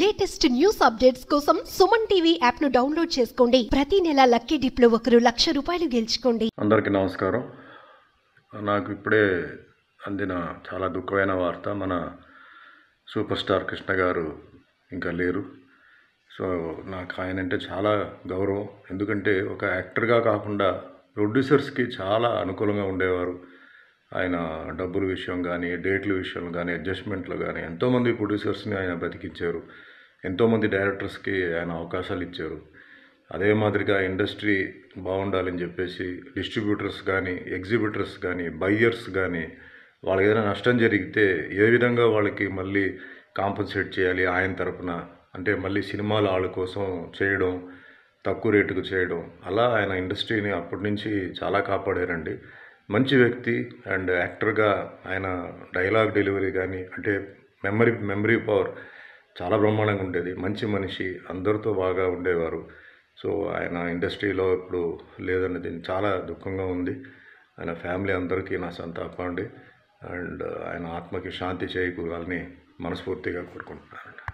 latest news updates కోసం Suman TV app ను download చేసుకోండి ప్రతి నెల లక్కీ డిప్ లో ఒకరు లక్ష రూపాయలు గెలుచుకోండి అందరికీ నమస్కారం నాకు ఇప్పుడే అందిన చాలా దుఃఖమైన వార్త మన సూపర్ స్టార్ కృష్ణ గారు ఇంకా లేరు సో నాకు ఆయన అంటే చాలా గౌరవం ఎందుకంటే ఒక యాక్టర్గా కాకుండా ప్రొడ్యూసర్స్కి చాలా అనుకూలంగా ఉండేవారు ఆయన డబ్బుల విషయం కానీ డేట్ల విషయం కానీ అడ్జస్ట్మెంట్లు కానీ ఎంతోమంది ప్రొడ్యూసర్స్ని ఆయన బతికించారు ఎంతోమంది డైరెక్టర్స్కి ఆయన అవకాశాలు ఇచ్చారు అదే మాదిరిగా ఇండస్ట్రీ బాగుండాలని చెప్పేసి డిస్ట్రిబ్యూటర్స్ కానీ ఎగ్జిబిటర్స్ కానీ బయ్యర్స్ కానీ వాళ్ళకి ఏదైనా నష్టం జరిగితే ఏ విధంగా వాళ్ళకి మళ్ళీ కాంపన్సేట్ చేయాలి ఆయన తరపున అంటే మళ్ళీ సినిమాలు వాళ్ళ కోసం చేయడం తక్కువ రేటుకు చేయడం అలా ఆయన ఇండస్ట్రీని అప్పటి నుంచి చాలా కాపాడారండి మంచి వ్యక్తి అండ్ యాక్టర్గా ఆయన డైలాగ్ డెలివరీ కానీ అంటే మెమరీ మెమరీ పవర్ చాలా బ్రహ్మాండంగా ఉండేది మంచి మనిషి అందరితో బాగా ఉండేవారు సో ఆయన ఇండస్ట్రీలో ఇప్పుడు లేదన్నది చాలా దుఃఖంగా ఉంది ఆయన ఫ్యామిలీ అందరికీ నా సంతాపం అండి అండ్ ఆయన ఆత్మకి శాంతి చేకూరాలని మనస్ఫూర్తిగా కోరుకుంటున్నాను